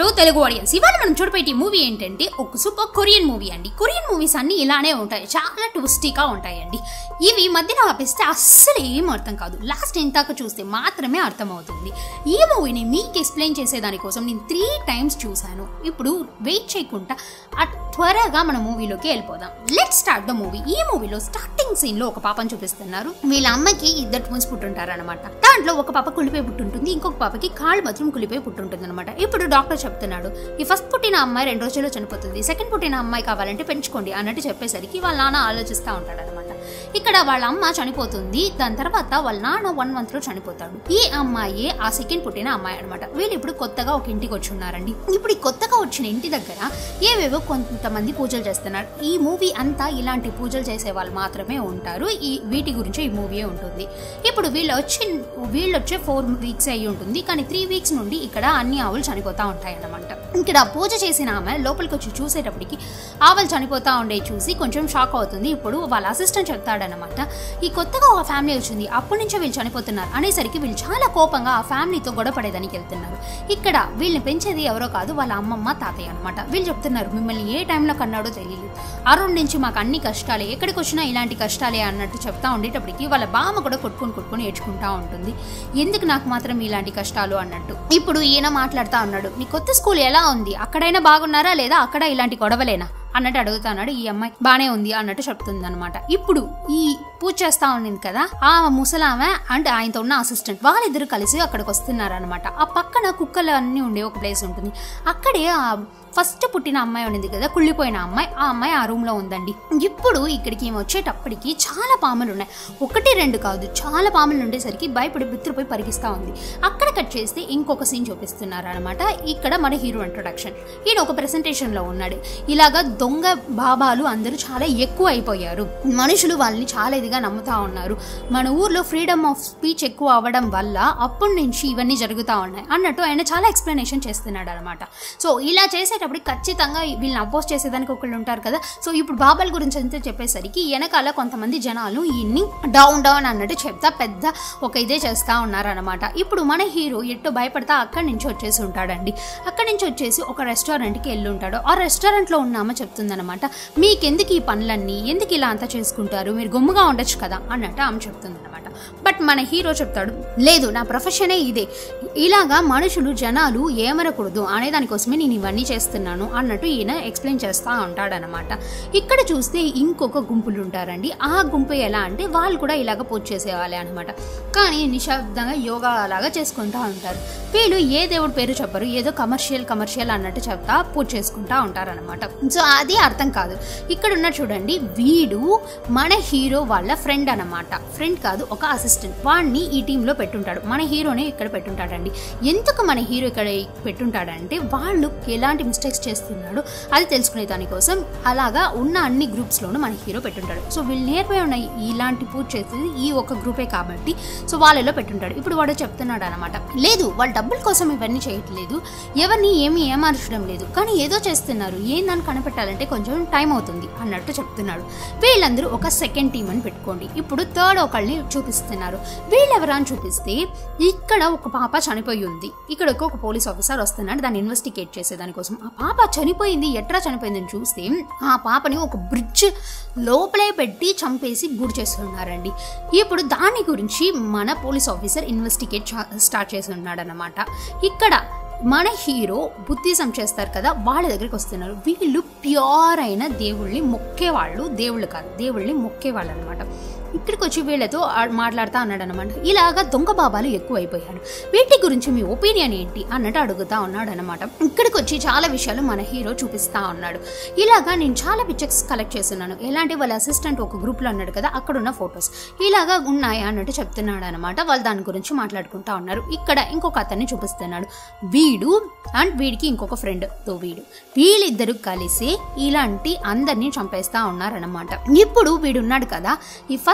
to Telugu audience ఇవాళ మనం చూడబోయే మూవీ ఏంటంటే ఒక సూపర్ కొరియన్ మూవీ అండి కొరియన్ మూవీస్ అన్ని ఇలానే ఉంటాయి చాలా ట్విస్టీగా ఉంటాయండి ఇవి మధ్యలో ఆపేస్తే అస్సలు ఏం అర్థం కాదు లాస్ట్ ఇంతాక చూస్తే మాత్రమే అర్థమవుతుంది ఈ మూవీని మీకు ఎక్స్ప్లెయిన్ చేసేదానికోసం నేను త్రీ టైమ్స్ చూశాను ఇప్పుడు వెయిట్ చేయకుండా ఆ త్వరగా మన మూవీలోకి వెళ్ళిపోదాం లెట్ స్టార్ట్ ద మూవీ ఈ మూవీలో స్టార్టింగ్ సీన్ లో ఒక పాపని చూపిస్తున్నారు వీళ్ళ అమ్మకి ఇద్దరు ట్విన్స్ పుట్టుంటారు అనమాట దాంట్లో ఒక పాప కులిపోయి పుట్టుంటుంది ఇంకొక పాపకి కాళ్ళు మాత్రం కులిపోయి పుట్టుంటుంది అనమాట ఇప్పుడు డాక్టర్ చెప్తున్నాడు ఈ ఫస్ట్ పుట్టిన అమ్మాయి రెండు రోజుల్లో చనిపోతుంది సెకండ్ పుట్టిన అమ్మాయి కావాలంటే పెంచుకోండి అన్నట్టు చెప్పేసరికి వాళ్ళ నాన్న ఆలోచిస్తూ ఉంటాడు అనమాట ఇక్కడ వాళ్ళ అమ్మ చనిపోతుంది దాని తర్వాత వాళ్ళ నాన్న వన్ మంత్ లో చనిపోతాడు ఈ అమ్మాయి ఆ సెకండ్ పుట్టిన అమ్మాయి అనమాట వీళ్ళు ఇప్పుడు కొత్తగా ఒక ఇంటికి వచ్చి ఉన్నారండి ఇప్పుడు ఈ కొత్తగా వచ్చిన ఇంటి దగ్గర ఏవేవో కొంతమంది పూజలు చేస్తున్నారు ఈ మూవీ అంతా ఇలాంటి పూజలు చేసే వాళ్ళు మాత్రమే ఉంటారు ఈ వీటి గురించి ఈ మూవీ ఉంటుంది ఇప్పుడు వీళ్ళు వచ్చి వీళ్ళు వచ్చే ఫోర్ వీక్స్ అయ్యి ఉంటుంది కానీ త్రీ వీక్స్ నుండి ఇక్కడ అన్ని ఆవులు చనిపోతా ఉంటాయి అన్నమాట ఇక్కడ పూజ చేసిన ఆమె లోపలికి వచ్చి చూసేటప్పటికి ఆవులు చనిపోతా ఉండే చూసి కొంచెం షాక్ అవుతుంది ఇప్పుడు వాళ్ళ అసిస్టెంట్ చెప్తాడనమాట ఈ కొత్తగా ఒక ఫ్యామిలీ వచ్చింది అప్పటి నుంచే వీళ్ళు చనిపోతున్నారు అనేసరికి వీళ్ళు చాలా కోపంగా ఆ ఫ్యామిలీతో గొడవపడేదానికి వెళ్తున్నారు ఇక్కడ వీళ్ళని పెంచేది ఎవరో కాదు వాళ్ళ అమ్మమ్మ తాతయ్య అనమాట వీళ్ళు చెప్తున్నారు మిమ్మల్ని ఏ టైంలో కన్నాడో తెలియదు అరుణ్ నుంచి మాకు అన్ని కష్టాలే ఎక్కడికి వచ్చినా ఇలాంటి కష్టాలే అన్నట్టు చెప్తా ఉండేటప్పటికి వాళ్ళ బామ్మ కూడా కొట్టుకొని కొట్టుకొని ఏడ్చుకుంటా ఉంటుంది ఎందుకు నాకు మాత్రం ఇలాంటి కష్టాలు అన్నట్టు ఇప్పుడు ఈయన మాట్లాడుతా ఉన్నాడు నీ కొత్త స్కూల్ ఎలా ఉంది అక్కడైనా బాగున్నారా లేదా అక్కడ ఇలాంటి గొడవలేనా అన్నట్టు అడుగుతున్నాడు ఈ అమ్మాయి బానే ఉంది అన్నట్టు చెప్తుంది అనమాట ఇప్పుడు ఈ పూజ చేస్తా ఉండింది కదా ఆ ముసలామె అండ్ ఆయనతో ఉన్న అసిస్టెంట్ వాళ్ళిద్దరు కలిసి అక్కడికి వస్తున్నారు అనమాట ఆ పక్కన కుక్కలు అన్ని ఉండే ఒక ప్లేస్ ఉంటుంది అక్కడే ఆ ఫస్ట్ పుట్టిన అమ్మాయి ఉన్నది కదా కుళ్ళిపోయిన అమ్మాయి ఆ అమ్మాయి ఆ రూమ్ లో ఉందండి ఇప్పుడు ఇక్కడికి ఏమి వచ్చేటప్పటికి చాలా పాములు ఉన్నాయి ఒకటి రెండు కాదు చాలా పాములు ఉండేసరికి భయపడి బిత్తుపోయి పరిగిస్తా ఉంది అక్కడ కట్ చేస్తే ఇంకొక సీన్ చూపిస్తున్నారు అనమాట ఇక్కడ మన హీరో ఇంట్రొడక్షన్ ఈయన ఒక ప్రెసెంటేషన్ లో ఉన్నాడు ఇలాగా దొంగ బాబాలు అందరూ చాలా ఎక్కువ అయిపోయారు మనుషులు వాళ్ళని చాలా ఇదిగా నమ్ముతా ఉన్నారు మన ఊర్లో ఫ్రీడమ్ ఆఫ్ స్పీచ్ ఎక్కువ అవ్వడం వల్ల అప్పటి నుంచి ఇవన్నీ జరుగుతూ ఉన్నాయి అన్నట్టు ఆయన చాలా ఎక్స్ప్లెనేషన్ చేస్తున్నాడు అనమాట సో ఇలా చేసేటప్పుడు ఖచ్చితంగా వీళ్ళని అపోజ్ చేసేదానికి ఒకళ్ళు ఉంటారు కదా సో ఇప్పుడు బాబాల గురించి అంతా చెప్పేసరికి వెనకాల కొంతమంది జనాలు ఈయన్ని డౌన్ డౌన్ అన్నట్టు చెప్తా పెద్ద ఒక ఇదే చేస్తా ఉన్నారనమాట ఇప్పుడు మన హీరో ఎట్టు భయపడతా అక్కడి నుంచి వచ్చేసి ఉంటాడండి అక్కడి నుంచి వచ్చేసి ఒక రెస్టారెంట్కి వెళ్ళి ఉంటాడు ఆ రెస్టారెంట్లో ఉన్న ఆమె చెప్తుందనమాట మీకెందుకు ఈ పనులన్నీ ఎందుకు ఇలా అంతా చేసుకుంటారు మీరు గమ్ముగా ఉండొచ్చు కదా అన్నట్టు ఆమె చెప్తుందనమాట బట్ మన హీరో చెప్తాడు లేదు నా ప్రొఫెషనే ఇదే ఇలాగా మనుషులు జనాలు ఏమరకూడదు అనే దానికోసమే నేను ఇవన్నీ చేస్తున్నాను అన్నట్టు ఈయన ఎక్స్ప్లెయిన్ చేస్తూ ఉంటాడనమాట ఇక్కడ చూస్తే ఇంకొక గుంపులు ఉంటారండి ఆ గుంపు ఎలా అంటే వాళ్ళు కూడా ఇలాగ పూజ చేసేవాళ్ళే అనమాట కానీ నిశ్శబ్దంగా యోగా లాగా చేసుకుంటూ ఉంటారు వీళ్ళు ఏ దేవుడి పేరు చెప్పరు ఏదో కమర్షియల్ కమర్షియల్ అన్నట్టు చెప్తా పూజ చేసుకుంటా ఉంటారనమాట సో అది అర్థం కాదు ఇక్కడ ఉన్న చూడండి వీడు మన హీరో వాళ్ళ ఫ్రెండ్ అనమాట ఫ్రెండ్ కాదు ఒక అసిస్టెంట్ వాడిని ఈ టీంలో పెట్టుంటాడు మన హీరోనే ఇక్కడ పెట్టుంటాడండి ఎందుకు మన హీరో ఇక్కడ పెట్టుంటాడంటే వాళ్ళు ఎలాంటి మిస్టేక్స్ చేస్తున్నాడో అది తెలుసుకునే దానికోసం అలాగా ఉన్న అన్ని గ్రూప్స్లోనూ మన హీరో పెట్టుంటాడు సో వీళ్ళు నియర్ బై ఉన్న ఇలాంటి పూజ చేసేది ఈ ఒక గ్రూపే కాబట్టి సో వాళ్ళలో పెట్టుంటాడు ఇప్పుడు వాడు చెప్తున్నాడు అనమాట లేదు వాళ్ళ డబ్బుల కోసం ఇవన్నీ చేయట్లేదు ఎవరిని ఏమీ ఏమార్చడం లేదు కానీ ఏదో చేస్తున్నారు ఏందని కనిపెట్టాలంటే కొంచెం టైం అవుతుంది అన్నట్టు చెప్తున్నాడు వీళ్ళందరూ ఒక సెకండ్ టీం అని పెట్టుకోండి ఇప్పుడు థర్డ్ ఒకళ్ళని చూపిస్తున్నారు వీళ్ళెవరా అని చూపిస్తే ఇక్కడ ఒక పాప చనిపోయి ఉంది ఇక్కడ ఒక పోలీస్ ఆఫీసర్ వస్తున్నాడు దాన్ని ఇన్వెస్టిగేట్ చేసే దానికోసం ఆ పాప చనిపోయింది ఎట్లా చనిపోయిందని చూస్తే ఆ పాపని ఒక బ్రిడ్జ్ లోపలే పెట్టి చంపేసి గుడి చేస్తున్నారండి ఇప్పుడు దాని గురించి మన పోలీస్ ఆఫీసర్ ఇన్వెస్టిగేట్ స్టార్ట్ చేసి ఉన్నాడు అనమాట ఇక్కడ మన హీరో బుద్ధిజం చేస్తారు కదా వాళ్ళ దగ్గరికి వస్తున్నారు వీళ్ళు ప్యూర్ అయిన దేవుళ్ళని మొక్కేవాళ్ళు దేవుళ్ళు కాదు దేవుళ్ళని మొక్కేవాళ్ళు అనమాట ఇక్కడికి వచ్చి వీళ్ళతో ఆ- మాట్లాడుతూ అన్నాడు అనమాట ఇలాగా దొంగ బాబాలు ఎక్కువ అయిపోయారు వీటి గురించి మీ ఒపీనియన్ ఏంటి అన్నట్టు అడుగుతా ఉన్నాడు అనమాట ఇక్కడికి వచ్చి చాలా విషయాలు మన హీరో చూపిస్తా ఉన్నాడు ఇలాగా నేను చాలా పిక్చర్స్ కలెక్ట్ చేస్తున్నాను ఎలాంటి వాళ్ళ అసిస్టెంట్ ఒక గ్రూప్లో అన్నాడు కదా అక్కడ ఉన్న ఫొటోస్ ఇలాగా ఉన్నాయి అన్నట్టు చెప్తున్నాడు అనమాట వాళ్ళు దాని గురించి మాట్లాడుకుంటా ఉన్నారు ఇక్కడ ఇంకొక అతన్ని చూపిస్తున్నాడు వీడు అండ్ వీడికి ఇంకొక ఫ్రెండ్ తో వీడు వీళ్ళిద్దరు కలిసి ఇలాంటి అందరినీ చంపేస్తా ఉన్నారనమాట ఇప్పుడు వీడున్నాడు కదా ఈ ఫస్ట్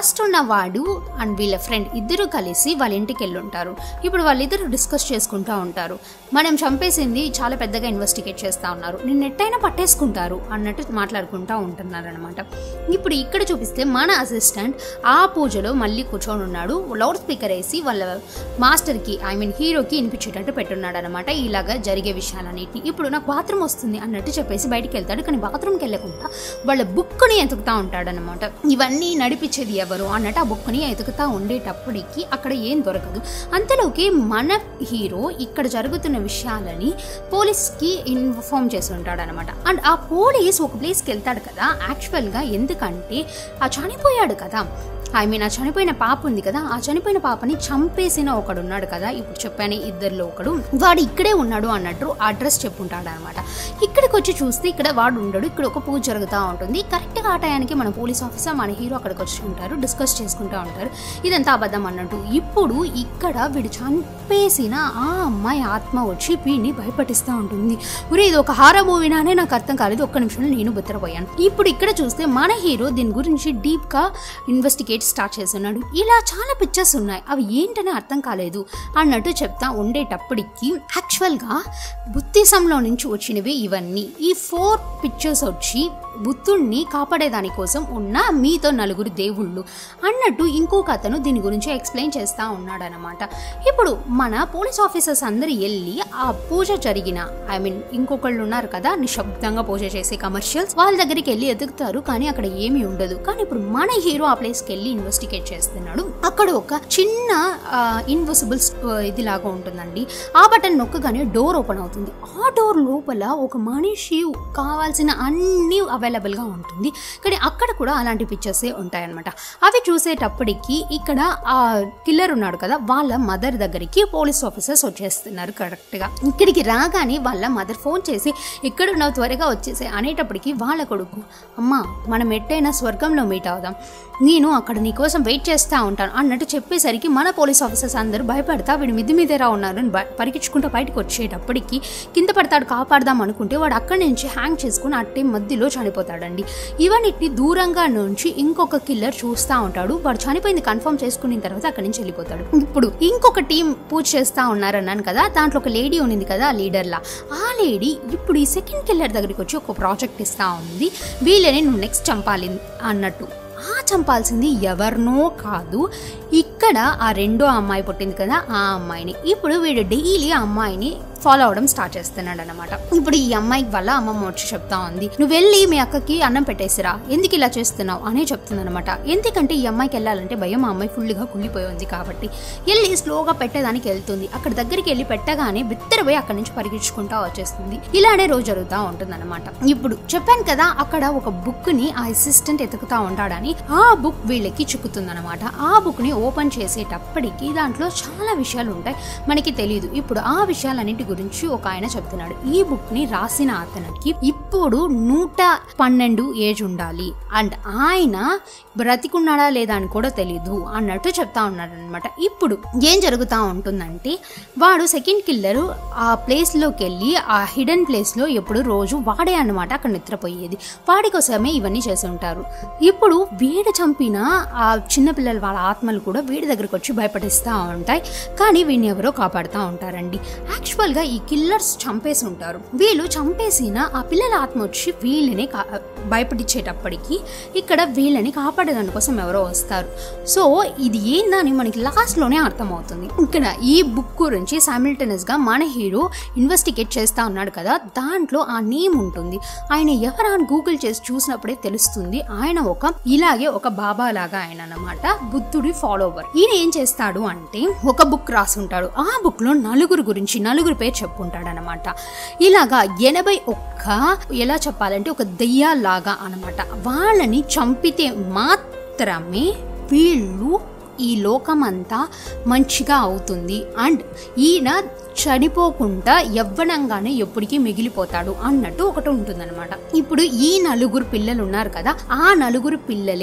ఫస్ట్ ఉన్న వాడు అండ్ వీళ్ళ ఫ్రెండ్ ఇద్దరు కలిసి వాళ్ళ ఇంటికి వెళ్ళి ఉంటారు ఇప్పుడు వాళ్ళిద్దరు డిస్కస్ చేసుకుంటూ ఉంటారు మనం చంపేసింది చాలా పెద్దగా ఇన్వెస్టిగేట్ చేస్తూ ఉన్నారు నిన్న ఎట్టయినా పట్టేసుకుంటారు అన్నట్టు మాట్లాడుకుంటూ ఉంటున్నారు అనమాట ఇప్పుడు ఇక్కడ చూపిస్తే మన అసిస్టెంట్ ఆ పూజలో మళ్ళీ కూర్చొని ఉన్నాడు లౌడ్ స్పీకర్ వేసి వాళ్ళ మాస్టర్కి ఐ మీన్ హీరోకి వినిపించేటట్టు పెట్టున్నాడు అనమాట ఇలాగా జరిగే విషయాలన్నిటిని ఇప్పుడు నాకు బాత్రూమ్ వస్తుంది అన్నట్టు చెప్పేసి బయటికి వెళ్తాడు కానీ బాత్రూమ్కి వెళ్ళకుండా వాళ్ళ బుక్ని ఎతుకుతా ఉంటాడనమాట ఇవన్నీ నడిపించేది ఎవరు అన్నట్టు ఆ బుక్ని ఎతుకుతా ఉండేటప్పటికి అక్కడ ఏం దొరకదు అంతలోకి మన హీరో ఇక్కడ జరుగుతున్న విషయాలని పోలీస్కి ఇన్ఫార్మ్ చేసి ఉంటాడనమాట అండ్ ఆ పోలీస్ ఒక ప్లేస్కి వెళ్తాడు కదా యాక్చువల్గా ఎందుకంటే ఆ చనిపోయాడు కదా ఐ మీన్ ఆ చనిపోయిన పాప ఉంది కదా ఆ చనిపోయిన పాపని చంపేసిన ఒకడు ఉన్నాడు కదా ఇప్పుడు చెప్పాను ఇద్దరిలో ఒకడు వాడు ఇక్కడే ఉన్నాడు అన్నట్టు అడ్రస్ చెప్పుంటాడు అనమాట ఇక్కడికి వచ్చి చూస్తే ఇక్కడ వాడు ఉండడు ఇక్కడ ఒక పూజ జరుగుతూ ఉంటుంది కరెక్ట్గా ఆ టయానికి మన పోలీస్ ఆఫీసర్ మన హీరో అక్కడికి వచ్చి ఉంటారు డిస్కస్ చేసుకుంటూ ఉంటారు ఇదంతా అబద్ధం అన్నట్టు ఇప్పుడు ఇక్కడ వీడు చంపేసిన ఆ అమ్మాయి ఆత్మ వచ్చి వీడిని భయపడిస్తూ ఉంటుంది ఒరే ఇది ఒక హారర్ మూవీనానే నాకు అర్థం కాలేదు ఒక్క నిమిషంలో నేను బుత్తరపోయాను ఇప్పుడు ఇక్కడ చూస్తే మన హీరో దీని గురించి డీప్గా ఇన్వెస్టిగేట్ స్టార్ట్ చేస్తున్నాడు ఇలా చాలా పిక్చర్స్ ఉన్నాయి అవి ఏంటని అర్థం కాలేదు అన్నట్టు చెప్తా ఉండేటప్పటికి యాక్చువల్గా బుద్ధిజంలో నుంచి వచ్చినవి ఇవన్నీ ఈ ఫోర్ పిక్చర్స్ వచ్చి బుద్ధుణ్ణి కాపాడేదాని కోసం ఉన్న మీతో నలుగురు దేవుళ్ళు అన్నట్టు ఇంకొక అతను దీని గురించి ఎక్స్ప్లెయిన్ చేస్తూ ఉన్నాడనమాట ఇప్పుడు మన పోలీస్ ఆఫీసర్స్ అందరు వెళ్ళి ఆ పూజ జరిగిన ఐ మీన్ ఇంకొకళ్ళు ఉన్నారు కదా నిశ్శబ్దంగా పూజ చేసే కమర్షియల్స్ వాళ్ళ దగ్గరికి వెళ్ళి ఎదుగుతారు కానీ అక్కడ ఏమీ ఉండదు కానీ ఇప్పుడు మన హీరో ఆ ప్లేస్కి వెళ్ళి ఇన్వెస్టిగేట్ చేస్తున్నాడు అక్కడ ఒక చిన్న ఇన్విజిబుల్ ఇది లాగా ఉంటుందండి ఆ బటన్ నొక్కగానే డోర్ ఓపెన్ అవుతుంది ఆ డోర్ లోపల ఒక మనిషి కావాల్సిన అన్ని అవైలబుల్గా ఉంటుంది కానీ అక్కడ కూడా అలాంటి పిక్చర్సే ఉంటాయన్నమాట అవి చూసేటప్పటికి ఇక్కడ ఆ కిల్లర్ ఉన్నాడు కదా వాళ్ళ మదర్ దగ్గరికి పోలీస్ ఆఫీసర్స్ వచ్చేస్తున్నారు కరెక్ట్గా ఇక్కడికి రాగానే వాళ్ళ మదర్ ఫోన్ చేసి ఎక్కడున్నావు త్వరగా వచ్చేసే అనేటప్పటికి వాళ్ళ కొడుకు అమ్మా మనం ఎట్టైనా స్వర్గంలో మీట్ అవుదాం నేను అక్కడ నీకోసం వెయిట్ చేస్తూ ఉంటాను అన్నట్టు చెప్పేసరికి మన పోలీస్ ఆఫీసర్స్ అందరూ భయపడతా వీడు మిద్ది మీదేరా ఉన్నారు అని బ- పరిగెచ్చుకుంటూ బయటకు వచ్చేటప్పటికి కింద పడతాడు కాపాడదాం అనుకుంటే వాడు అక్కడి నుంచి హ్యాంగ్ చేసుకుని అట్టే మధ్యలో చనిపోతాడండి ఇవన్నిటిని దూరంగా నుంచి ఇంకొక కిల్లర్ చూస్తూ ఉంటాడు వాడు చనిపోయింది కన్ఫర్మ్ చేసుకున్న తర్వాత అక్కడి నుంచి వెళ్ళిపోతాడు ఇప్పుడు ఇంకొక టీం పూజ చేస్తూ ఉన్నారన్నాను కదా దాంట్లో ఒక లేడీ ఉన్నింది కదా లీడర్లా ఆ లేడీ ఇప్పుడు ఈ సెకండ్ కిల్లర్ దగ్గరికి వచ్చి ఒక ప్రాజెక్ట్ ఇస్తా ఉంది వీళ్ళని నువ్వు నెక్స్ట్ చంపాలి అన్నట్టు ఆ చంపాల్సింది ఎవరినో కాదు ఇక్కడ ఆ రెండో అమ్మాయి పుట్టింది కదా ఆ అమ్మాయిని ఇప్పుడు వీడు డైలీ ఆ అమ్మాయిని ఫాలో అవడం స్టార్ట్ చేస్తున్నాడు అనమాట ఇప్పుడు ఈ అమ్మాయికి వల్ల అమ్మమ్మ వచ్చి చెప్తా ఉంది నువ్వు వెళ్ళి మీ అక్కకి అన్నం పెట్టేసిరా ఎందుకు ఇలా చేస్తున్నావు అనే చెప్తుంది అనమాట ఎందుకంటే ఈ అమ్మాయికి వెళ్ళాలంటే భయం ఆ అమ్మాయి ఫుల్గా కుళ్ళిపోయి ఉంది కాబట్టి వెళ్ళి స్లోగా పెట్టేదానికి వెళ్తుంది అక్కడ దగ్గరికి వెళ్ళి పెట్టగానే బిత్తరపోయి అక్కడి నుంచి పరిగెచ్చుకుంటా వచ్చేస్తుంది ఇలానే రోజు జరుగుతూ ఉంటుంది అనమాట ఇప్పుడు చెప్పాను కదా అక్కడ ఒక బుక్ ని ఆ అసిస్టెంట్ ఎతుకుతా ఉంటాడని ఆ బుక్ వీళ్ళకి చిక్కుతుంది అనమాట ఆ బుక్ ని ఓపెన్ చేసేటప్పటికి దాంట్లో చాలా విషయాలు ఉంటాయి మనకి తెలియదు ఇప్పుడు ఆ విషయాలన్నిటి గురించి ఒక ఆయన చెప్తున్నాడు ఈ బుక్ ని రాసిన అతనికి ఇప్పుడు నూట పన్నెండు ఏజ్ ఉండాలి అండ్ ఆయన బ్రతికున్నాడా లేదా అని కూడా తెలియదు అన్నట్టు చెప్తా ఉన్నాడు అనమాట ఇప్పుడు ఏం జరుగుతూ ఉంటుందంటే వాడు సెకండ్ కిల్లర్ ఆ ప్లేస్లోకి వెళ్ళి ఆ హిడెన్ ప్లేస్లో ఎప్పుడు రోజు వాడే అన్నమాట అక్కడ నిద్రపోయేది వాడి కోసమే ఇవన్నీ చేసి ఉంటారు ఇప్పుడు వీడు చంపిన ఆ చిన్నపిల్లల వాళ్ళ ఆత్మలు కూడా వీడి దగ్గరకు వచ్చి భయపడిస్తూ ఉంటాయి కానీ వీడిని ఎవరో కాపాడుతూ ఉంటారండి యాక్చువల్గా ఈ కిల్లర్స్ చంపేసి ఉంటారు వీళ్ళు చంపేసిన ఆ పిల్లల ఆత్మ వచ్చి వీళ్ళని కా- భయపడిచ్చేటప్పటికి ఇక్కడ వీళ్ళని కాపాడేదాని కోసం ఎవరో వస్తారు సో ఇది ఏందని మనకి లాస్ట్లోనే అర్థమవుతుంది ఇక్కడ ఈ బుక్ గురించి simultaneous గా మన హీరో ఇన్వెస్టిగేట్ చేస్తా ఉన్నాడు కదా దాంట్లో ఆ నేమ్ ఉంటుంది ఆయన ఎవరా అని గూగుల్ చేసి చూసినప్పుడే తెలుస్తుంది ఆయన ఒక ఇలాగే ఒక బాబా లాగా ఆయన అన్నమాట బుద్ధుడి ఫాలోవర్ ఈయన ఏం చేస్తాడు అంటే ఒక బుక్ రాసుంటాడు ఆ బుక్ లో నలుగురు గురించి నలుగురు పేరు చెప్పుకుంటాడు అనమాట ఇలాగా ఎనభై ఒక్క ఎలా చెప్పాలంటే ఒక దెయ్యాలాగా అనమాట వాళ్ళని చంపితే మాత్రమే వీళ్ళు ఈ లోకమంతా మంచిగా అవుతుంది అండ్ ఈయన చనిపోకుండా యవ్వనంగానే ఎప్పటికీ మిగిలిపోతాడు అన్నట్టు ఒకటి ఉంటుందన్నమాట ఇప్పుడు ఈ నలుగురు పిల్లలు ఉన్నారు కదా ఆ నలుగురు పిల్లలే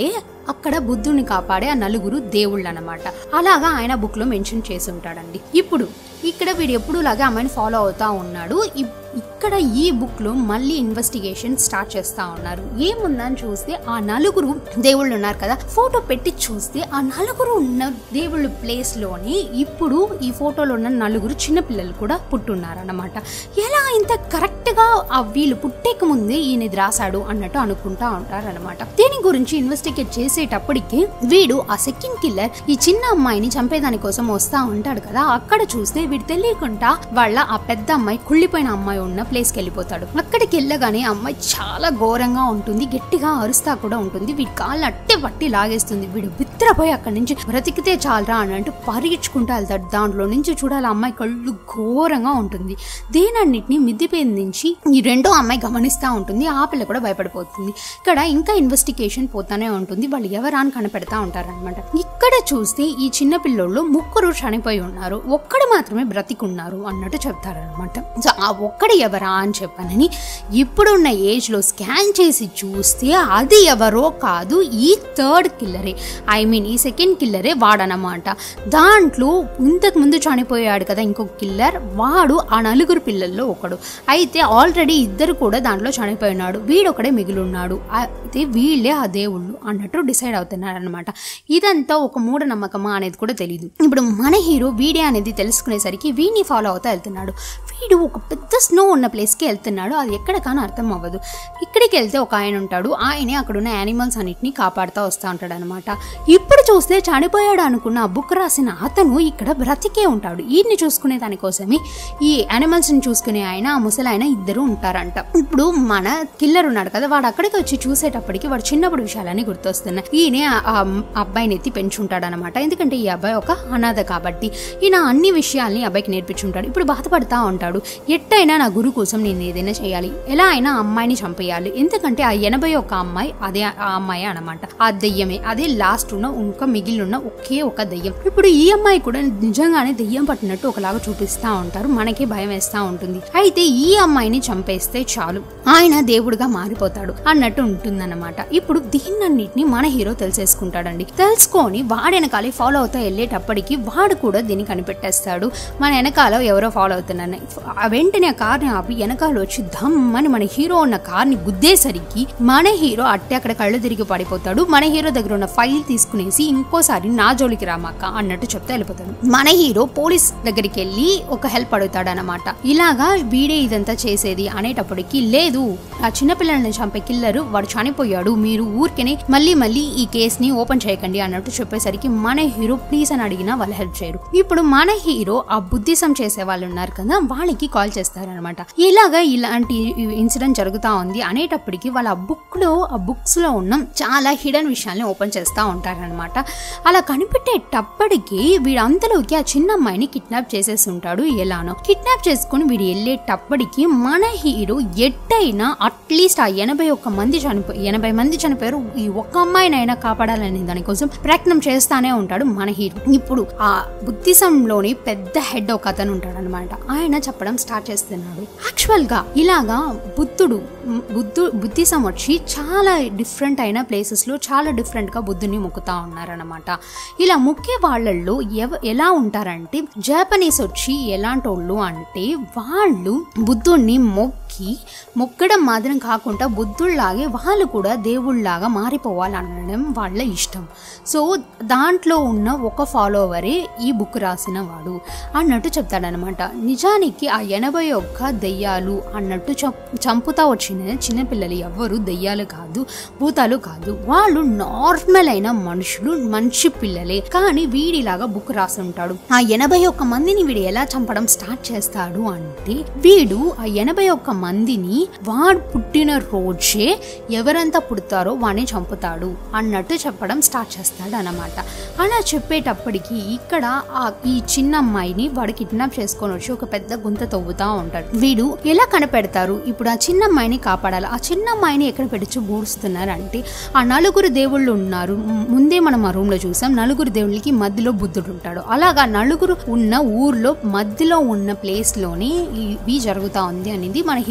అక్కడ బుద్ధుడిని కాపాడే ఆ నలుగురు దేవుళ్ళు అనమాట అలాగా ఆయన బుక్ లో మెన్షన్ చేసి ఉంటాడండి ఇప్పుడు ఇక్కడ వీడు ఎప్పుడు లాగా అమ్మాయిని ఫాలో అవుతా ఉన్నాడు ఇప్- ఇక్కడ ఈ బుక్ లో మళ్ళీ ఇన్వెస్టిగేషన్ స్టార్ట్ చేస్తా ఉన్నారు ఏముందని చూస్తే ఆ నలుగురు దేవుళ్ళు ఉన్నారు కదా ఫోటో పెట్టి చూస్తే ఆ నలుగురు ఉన్న దేవుళ్ళ ప్లేస్ లోనే ఇప్పుడు ఈ ఫోటోలో ఉన్న నలుగురు చిన్న పిల్లలు కూడా పుట్టున్నారు అన్నమాట ఎలా ఇంత కరెక్ట్ గా ఆ వీళ్ళు పుట్టేక ముందే ఈయన ఇది రాశాడు అన్నట్టు అనుకుంటా ఉంటారు అనమాట దీని గురించి ఇన్వెస్టిగేట్ చేసేటప్పటికి వీడు ఆ సెకండ్ కిల్లర్ ఈ చిన్న అమ్మాయిని చంపేదాని కోసం వస్తా ఉంటాడు కదా అక్కడ చూస్తే వీడు తెలియకుండా వాళ్ళ ఆ పెద్ద అమ్మాయి కుళ్ళిపోయిన అమ్మాయి ఉన్న ప్లేస్ కి వెళ్ళిపోతాడు అక్కడికి వెళ్ళగానే ఆ అమ్మాయి చాలా ఘోరంగా ఉంటుంది గట్టిగా అరుస్తా కూడా ఉంటుంది వీడి కాళ్ళు అట్టే పట్టి లాగేస్తుంది వీడు బిత్రపోయి అక్కడి నుంచి బ్రతికితే చాలరా అని అంటూ పరిగెచ్చుకుంటూ వెళ్తాడు దాంట్లో నుంచి చూడాలి ఆ అమ్మాయి కళ్ళు ఘోరంగా ఉంటుంది దీనన్నిటిని మిద్దిపేద నుంచి ఈ రెండో అమ్మాయి గమనిస్తూ ఉంటుంది ఆ పిల్ల కూడా భయపడిపోతుంది ఇక్కడ ఇంకా ఇన్వెస్టిగేషన్ పోతానే ఉంటుంది వాళ్ళు ఎవరా అని కనిపెడతా ఉంటారనమాట ఇక్కడ చూస్తే ఈ చిన్న పిల్లోళ్ళు ముగ్గురు చనిపోయి ఉన్నారు ఒక్కడు మాత్రమే బ్రతికున్నారు అన్నట్టు చెప్తారనమాట సో ఆ ఒక్కడు ఎవరా అని చెప్పానని ఇప్పుడున్న ఏజ్ లో స్కాన్ చేసి చూస్తే అది ఎవరో కాదు ఈ థర్డ్ కిల్లరే ఐ మీన్ ఈ సెకండ్ కిల్లరే వాడనమాట దాంట్లో ఇంతకు ముందు చనిపోయాడు కదా ఇంకొక కిల్లర్ వాడు ఆ నలుగురు పిల్లల్లో ఒకడు అయితే ఆల్రెడీ ఇద్దరు కూడా దాంట్లో చనిపోయినాడు వీడొకడే మిగిలి ఉన్నాడు అయితే వీళ్ళే ఆ దేవుళ్ళు అన్నట్టు డిసైడ్ అవుతున్నారు అనమాట ఇదంతా ఒక మూఢనమ్మకమా అనేది కూడా తెలియదు ఇప్పుడు మన హీరో వీడే అనేది తెలుసుకునేసరికి వీడిని ఫాలో అవుతా వెళ్తున్నాడు వీడు ఒక పెద్ద స్నో ఉన్న ప్లేస్కి వెళ్తున్నాడు అది ఎక్కడ కానీ అర్థం అవ్వదు ఇక్కడికి వెళ్తే ఒక ఆయన ఉంటాడు ఆయనే అక్కడ ఉన్న యానిమల్స్ అన్నిటిని కాపాడుతూ వస్తూ ఉంటాడు అనమాట ఇప్పుడు చూస్తే చనిపోయాడు అనుకున్న ఆ బుక్ రాసిన అతను ఇక్కడ బ్రతికే ఉంటాడు ఈయన్ని చూసుకునే దానికోసమే ఈ యానిమల్స్ ని చూసుకునే ఆయన ఆ ముసలి ఆయన ఇద్దరు ఉంటారంట ఇప్పుడు మన కిల్లర్ ఉన్నాడు కదా వాడు అక్కడికి వచ్చి చూసేటప్పటికి వాడు చిన్నప్పుడు విషయాలన్నీ గుర్తొస్తున్నాయి ఈయనే ఆ- ఆ అబ్బాయిని ఎత్తి పెంచుంటాడు అనమాట ఎందుకంటే ఈ అబ్బాయి ఒక అనాథ కాబట్టి ఈయన అన్ని విషయాల్ని ఆ అబ్బాయికి నేర్పించుంటాడు ఇప్పుడు బాధపడతా ఉంటాడు ఎట్టయినా నా గురు కోసం నేను ఏదైనా చేయాలి ఎలా అయినా ఆ అమ్మాయిని చంపేయాలి ఎందుకంటే ఆ ఎనభై ఒక అమ్మాయి అదే ఆ అమ్మాయి అనమాట ఆ దెయ్యమే అదే లాస్ట్ ఉన్న ఇంకా మిగిలిన ఉన్న ఒకే ఒక దెయ్యం ఇప్పుడు ఈ అమ్మాయి కూడా నిజంగానే దెయ్యం పట్టినట్టు ఒకలాగా చూపిస్తా ఉంటారు మనకి భయం వేస్తా ఉంటుంది అయితే ఈ అమ్మాయిని చంపేస్తే చాలు ఆయన దేవుడిగా మారిపోతాడు అన్నట్టు ఉంటుందన్నమాట ఇప్పుడు దీన్నన్నిటిని మన హీరో తెలిసేసుకుంటాడండి తెలుసుకొని వాడు వెనకాలే ఫాలో అవుతా వెళ్ళేటప్పటికి వాడు కూడా దీన్ని కనిపెట్టేస్తాడు మన వెనకాల ఎవరో ఫాలో అవుతున్నారని ఆ వెంటనే ఆ కార్ని ఆపి వెనకాల వచ్చి ధమ్మని మన హీరో ఉన్న కార్ని గుద్దేసరికి మన హీరో అట్టే అక్కడ కళ్ళు తిరిగి పడిపోతాడు మన హీరో దగ్గర ఉన్న ఫైల్ తీసుకునేసి ఇంకోసారి నా జోలికి రామాక అన్నట్టు చెప్తే వెళ్ళిపోతాడు మన హీరో పోలీస్ దగ్గరికి వెళ్ళి ఒక హెల్ప్ అడుగుతాడు అనమాట ఇలాగా వీడే ఇదంతా చేసేది అనేటప్పటికి లేదు ఆ చిన్నపిల్లల్ని చంపే కిల్లరు వాడు చనిపోయాడు మీరు ఊరికనే మళ్ళీ మళ్ళీ ఈ కేస్ ని ఓపెన్ చేయకండి అన్నట్టు చెప్పేసరికి మన హీరో ప్లీజ్ అని అడిగినా వాళ్ళు హెల్ప్ చేయరు ఇప్పుడు మన హీరో ఆ బుద్ధిసం చేసే వాళ్ళు ఉన్నారు కదా వాళ్ళకి కాల్ చేస్తారనమాట ఇలాగా ఇలాంటి ఇన్సిడెంట్ జరుగుతా ఉంది అనేటప్పటికి వాళ్ళ ఆ బుక్ లో ఆ బుక్స్ లో ఉన్న చాలా హిడెన్ విషయాల్ని ఓపెన్ చేస్తూ ఉంటారనమాట అలా కనిపెట్టేటప్పటికి వీడు అంతలోకి ఆ చిన్న అమ్మాయిని కిడ్నాప్ చేసేసి ఉంటాడు ఎలానో కిడ్నాప్ చేసుకుని వీడు వెళ్ళేటప్పటికి మన హీరో ఎట్టయినా అట్లీస్ట్ ఆ ఎనభై ఒక్క మంది చనిపోయి ఎనభై మంది చనిపోయారు ఈ ఒక్క అమ్మాయినైనా కాపాడాలనే దానికోసం ప్రయత్నం చేస్తానే ఉంటాడు మన హీరో ఇప్పుడు ఆ బుద్ధిసంలోని పెద్ద హెడ్ ఒక అతను ఉంటాడు అనమాట ఆయన చెప్పడం స్టార్ట్ చేస్తున్నాడు యాక్చువల్ గా ఇలాగా బుద్ధుడు మ్, బుద్ధు బుద్ధిసం వచ్చి చాలా డిఫరెంట్ అయిన ప్లేసెస్ లో చాలా డిఫరెంట్ గా బుద్ధుని మొక్కుతా ఉన్నారనమాట ఇలా మొక్కే వాళ్ళల్లో ఎవ ఎలా ఉంటారంటే జపనీస్ వచ్చి ఎలాంటి వాళ్ళు అంటే వాళ్ళు బుద్ధుణ్ణి మొక్కి మొక్కడం మాత్రం కాకుండా బుద్ధుల్లాగే వాళ్ళు కూడా దేవుళ్ళలాగా మారిపోవాలనడం వాళ్ళ ఇష్టం సో దాంట్లో ఉన్న ఒక ఫాలోవరే ఈ బుక్ రాసిన వాడు అన్నట్టు చెప్తాడనమాట నిజానికి ఆ ఎనభై ఒక్క దెయ్యాలు అన్నట్టు చం- చంపుతా వచ్చిన చిన్నపిల్లలు ఎవ్వరు దెయ్యాలు కాదు భూతాలు కాదు వాళ్ళు నార్మల్ అయిన మనుషులు మంచి పిల్లలే కానీ వీడిలాగా బుక్ రాసి ఉంటాడు ఆ ఎనభై ఒక్క మందిని వీడు ఎలా చంపడం స్టార్ట్ చేస్తాడు అంటే వీడు ఆ ఎనభై ఒక్క మందిని వాడు పుట్టిన రోజే ఎవరంతా పుడతారో వాడిని చంపుతాడు అన్నట్టు చెప్పడం స్టార్ట్ చేస్తాడు అన్నమాట అలా చెప్పేటప్పటికి ఇక్కడ ఆ ఈ చిన్న అమ్మాయిని వాడు కిడ్నాప్ చేసుకొని వచ్చి ఒక పెద్ద గుంత తవ్వుతా ఉంటాడు వీడు ఎలా కనిపెడతారు ఇప్పుడు ఆ చిన్న అమ్మాయిని కాపాడాలి ఆ చిన్న అమ్మాయిని ఎక్కడ పెట్టి బూడుస్తున్నారు అంటే ఆ నలుగురు దేవుళ్ళు ఉన్నారు ము- ముందే మనం ఆ రూమ్ లో చూసాం నలుగురు దేవుళ్ళకి మధ్యలో బుద్ధుడు ఉంటాడు అలాగా నలుగురు ఉన్న ఊర్లో మధ్యలో ఉన్న ప్లేస్ లోనే ఇవి జరుగుతా ఉంది అనేది మన హీరో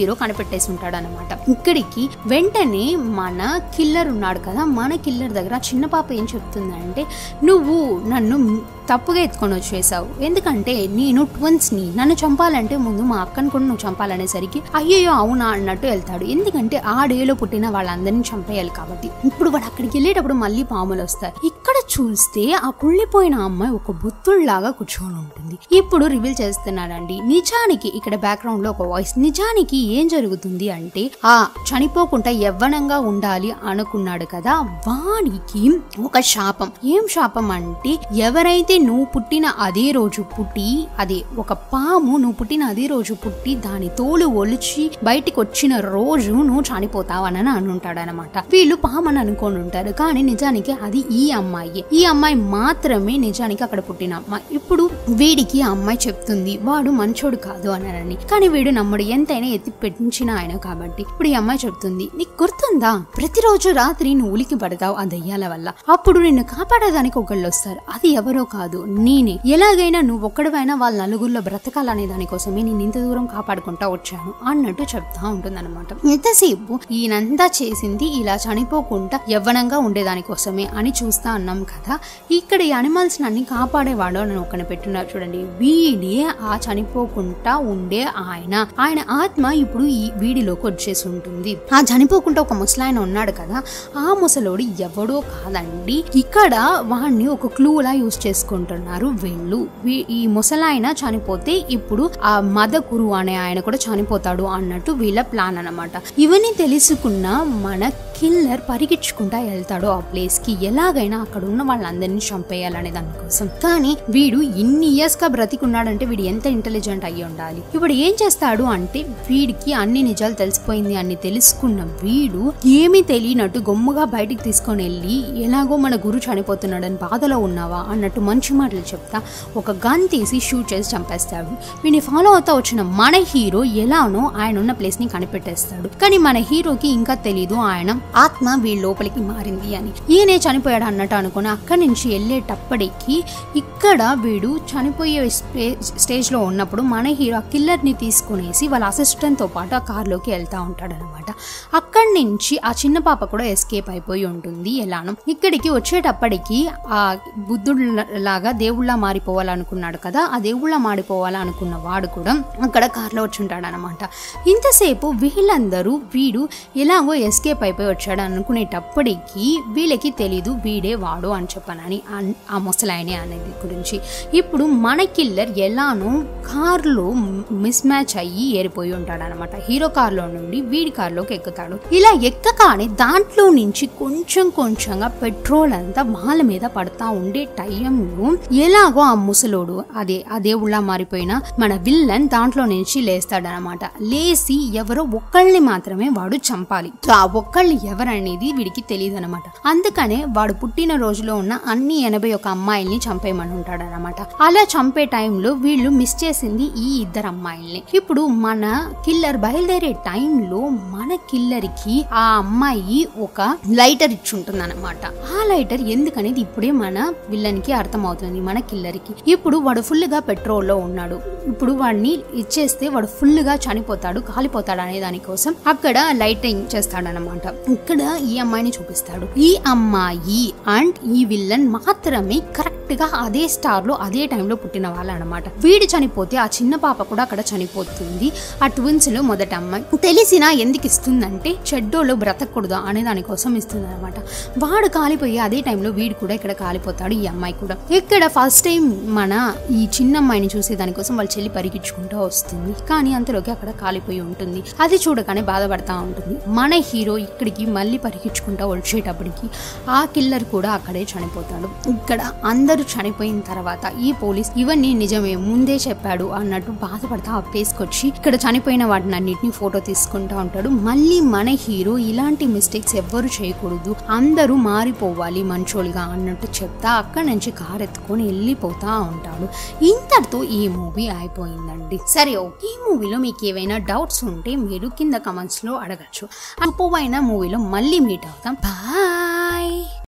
హీరో కనిపెట్టేసి ఉంటాడు అనమాట ఇక్కడికి వెంటనే మన కిల్లర్ ఉన్నాడు కదా మన కిల్లర్ దగ్గర ఆ చిన్న పాప ఏం చెప్తుందంటే నువ్వు నన్ను తప్పుగా ఎత్తుకొని వచ్చేసావు ఎందుకంటే నేను ట్విన్స్ ని నన్ను చంపాలంటే ముందు మా అక్కను కూడా నువ్వు చంపాలనేసరికి అయ్యయ్యో అవునా అన్నట్టు వెళ్తాడు ఎందుకంటే ఆ డేలో పుట్టిన వాళ్ళందరినీ చంపేయాలి కాబట్టి ఇప్పుడు వాడు అక్కడికి వెళ్ళేటప్పుడు మళ్ళీ పాములు వస్తాయి ఇక్కడ చూస్తే ఆ కుళ్ళిపోయిన అమ్మాయి ఒక బుద్ధుల్లాగా కూర్చొని ఉంటుంది ఇప్పుడు రివీల్ చేస్తున్నాడండి నిజానికి ఇక్కడ బ్యాక్గ్రౌండ్ లో ఒక వాయిస్ నిజానికి ఏం జరుగుతుంది అంటే ఆ చనిపోకుండా యవ్వనంగా ఉండాలి అనుకున్నాడు కదా వానికి ఒక శాపం ఏం శాపం అంటే ఎవరైతే నువ్వు పుట్టిన అదే రోజు పుట్టి అదే ఒక పాము నువ్వు పుట్టిన అదే రోజు పుట్టి దాని తోలు ఒలిచి బయటికి వచ్చిన రోజు నువ్వు చనిపోతావని అని ఉంటాడు అనమాట వీళ్ళు పాము అని అనుకొని ఉంటారు కానీ నిజానికి అది ఈ అమ్మాయి ఈ అమ్మాయి మాత్రమే నిజానికి అక్కడ పుట్టిన అమ్మాయి ఇప్పుడు వీడికి ఆ అమ్మాయి చెప్తుంది వాడు మంచోడు కాదు అని కానీ వీడు నమ్ముడు ఎంతైనా ఎత్తి పెట్టించిన ఆయన కాబట్టి ఇప్పుడు ఈ అమ్మాయి చెప్తుంది నీకు గుర్తుందా ప్రతిరోజు రాత్రి నువ్వు ఉలికి పడతావు ఆ దయ్యాల వల్ల అప్పుడు నిన్ను కాపాడడానికి ఒకళ్ళు వస్తారు అది ఎవరో కాదు నేనే ఎలాగైనా నువ్వు ఒక్కడివైనా వాళ్ళ నలుగురిలో బ్రతకాలనే దానికోసమే నేను ఇంత దూరం కాపాడుకుంటా వచ్చాను అన్నట్టు చెప్తా ఉంటుందన్నమాట ఎంతసేపు ఈయనంతా చేసింది ఇలా చనిపోకుండా యవ్వనంగా ఉండేదానికోసమే అని చూస్తా అన్నాం కదా ఇక్కడ ఈ అనిమల్స్ అన్ని కాపాడేవాడు అని ఒకని పెట్టున్నారు చూడండి వీడే ఆ చనిపోకుండా ఉండే ఆయన ఆయన ఆత్మ ఇప్పుడు ఈ వీడిలోకి వచ్చేసి ఉంటుంది ఆ చనిపోకుండా ఒక ముసలాయన ఉన్నాడు కదా ఆ ముసలోడు ఎవడో కాదండి ఇక్కడ వాడిని ఒక క్లూలా యూస్ చేసుకుంటున్నారు వీళ్ళు వీ- ఈ ముసలాయన చనిపోతే ఇప్పుడు ఆ మదకురు అనే ఆయన కూడా చనిపోతాడు అన్నట్టు వీళ్ళ ప్లాన్ అన్నమాట ఇవన్నీ తెలుసుకున్న మన కిల్లర్ పరిగెచ్చుకుంటా వెళ్తాడు ఆ ప్లేస్ కి ఎలాగైనా అక్కడ ఉన్న వాళ్ళందరినీ చంపేయాలనే దానికోసం కానీ వీడు ఇన్ని ఇయర్స్ గా బ్రతికున్నాడంటే వీడు ఎంత ఇంటెలిజెంట్ అయ్యి ఉండాలి ఇప్పుడు ఏం చేస్తాడు అంటే వీడికి అన్ని నిజాలు తెలిసిపోయింది అని తెలుసుకున్న వీడు ఏమీ తెలియనట్టు గొమ్ముగా బయటికి తీసుకొని వెళ్ళి ఎలాగో మన గురు చనిపోతున్నాడని బాధలో ఉన్నావా అన్నట్టు మంచి మాటలు చెప్తా ఒక గన్ తీసి షూట్ చేసి చంపేస్తాడు వీడిని ఫాలో అవుతా వచ్చిన మన హీరో ఎలానో ఆయన ఉన్న ప్లేస్ ని కనిపెట్టేస్తాడు కానీ మన హీరోకి ఇంకా తెలీదు ఆయన ఆత్మ వీళ్ళ లోపలికి మారింది అని ఈయనే చనిపోయాడు అన్నట్టు అనుకుని అక్కడి నుంచి వెళ్ళేటప్పటికి ఇక్కడ వీడు చనిపోయే స్పే- స్టేజ్ లో ఉన్నప్పుడు మన హీరో ఆ కిల్లర్ ని తీసుకునేసి వాళ్ళ అసిస్టెంట్ తో పాటు ఆ కార్లోకి వెళ్తా ఉంటాడు అనమాట అక్కడి నుంచి ఆ చిన్న పాప కూడా ఎస్కేప్ అయిపోయి ఉంటుంది ఎలానో ఇక్కడికి వచ్చేటప్పటికి ఆ బుద్ధుడు లాగా దేవుళ్ళ మారిపోవాలనుకున్నాడు కదా ఆ దేవుళ్ళ మారిపోవాలనుకున్న వాడు కూడా అక్కడ కార్లో వచ్చి ఉంటాడు అనమాట ఇంతసేపు వీళ్ళందరూ వీడు ఎలాగో ఎస్కేప్ అయిపోయి వచ్చాడు అనుకునేటప్పటికి వీళ్ళకి తెలీదు వీడే వాడు అని చెప్పనని అన్- ఆ ముసలాయనే అనేది గురించి ఇప్పుడు మన కిల్లర్ ఎలానో కార్లో మిస్ మ్యాచ్ అయ్యి ఏరిపోయి ఉంటాడు అనమాట హీరో కార్లో నుండి వీడి కార్లోకి ఎక్కుతాడు ఇలా ఎక్కగానే దాంట్లో నుంచి కొంచెం కొంచెంగా పెట్రోల్ అంతా వాళ్ళ మీద పడతా ఉండే టైంలో ఎలాగో ఆ ముసలోడు అదే ఆ దేవుళ్ళ మారిపోయిన మన విల్లన్ దాంట్లో నుంచి లేస్తాడనమాట లేచి ఎవరో ఒక్కళ్ళని మాత్రమే వాడు చంపాలి సో ఆ ఒక్కళ్ళు ఎవరనేది వీడికి తెలియదు అనమాట అందుకనే వాడు పుట్టిన రోజులో ఉన్న అన్ని ఎనభై ఒక అమ్మాయిల్ని చంపేయమని ఉంటాడు అనమాట అలా చంపే టైంలో వీళ్ళు మిస్ చేసింది ఈ ఇద్దరు అమ్మాయిల్ని ఇప్పుడు మన కిల్లర్ బయలుదేరే టైంలో మన కిల్లర్ కి ఆ అమ్మాయి ఒక లైటర్ ఇచ్చి ఉంటుంది అనమాట ఆ లైటర్ ఎందుకనేది ఇప్పుడే మన విల్లన్ కి అర్థమవుతుంది మన కిల్లర్ కి ఇప్పుడు వాడు ఫుల్ గా పెట్రోల్ లో ఉన్నాడు ఇప్పుడు వాడిని ఇచ్చేస్తే వాడు ఫుల్ గా చనిపోతాడు కాలిపోతాడు అనే దానికోసం అక్కడ లైటింగ్ చేస్తాడనమాట ఇక్కడ ఈ అమ్మాయిని చూపిస్తాడు ఈ అమ్మాయి అండ్ ఈ విల్లన్ మాత్రమే కరెక్ట్ గా అదే స్టార్ లో అదే టైంలో పుట్టిన వాళ్ళు అనమాట వీడు చనిపోతే ఆ చిన్న పాప కూడా అక్కడ చనిపోతుంది ఆ ట్విన్స్ లో మొదటి అమ్మాయి తెలిసినా ఎందుకు ఇస్తుందంటే చెడ్డోలో బ్రతకూడదు అనే దానికోసం ఇస్తుంది అనమాట వాడు కాలిపోయి అదే టైంలో వీడు కూడా ఇక్కడ కాలిపోతాడు ఈ అమ్మాయి కూడా ఇక్కడ ఫస్ట్ టైం మన ఈ చిన్న అమ్మాయిని చూసే దానికోసం వాళ్ళ చెల్లి పరిగెచ్చుకుంటూ వస్తుంది కానీ అంతలోకి అక్కడ కాలిపోయి ఉంటుంది అది చూడగానే బాధపడతా ఉంటుంది మన హీరో ఇక్కడికి మళ్ళీ పరిగెచ్చుకుంటూ వచ్చేటప్పటికి ఆ కిల్లర్ కూడా అక్కడే చనిపోతాడు ఇక్కడ అందరూ చనిపోయిన తర్వాత ఈ పోలీస్ ఇవన్నీ నిజమే ముందే చెప్పాడు అన్నట్టు బాధపడతా ఆ ప్లేస్కి వచ్చి ఇక్కడ చనిపోయిన వాటిని అన్నిటిని ఫోటో తీసుకుంటా ఉంటాడు మళ్ళీ మన హీరో ఇలాంటి మిస్టేక్స్ ఎవ్వరు చేయకూడదు అందరూ మారిపోవాలి మంచోళ్ళుగా అన్నట్టు చెప్తా అక్కడి నుంచి కార్ ఎత్తుకొని వెళ్ళిపోతా ఉంటాడు ఇంతటితో ఈ మూవీ అయిపోయిందండి సరే ఓకే ఈ మూవీలో మీకు ఏవైనా డౌట్స్ ఉంటే మీరు కింద కమెంట్స్ లో అడగచ్చు అపోవైన మూవీలో మళ్ళీ మీట్ అవుతాం బాయ్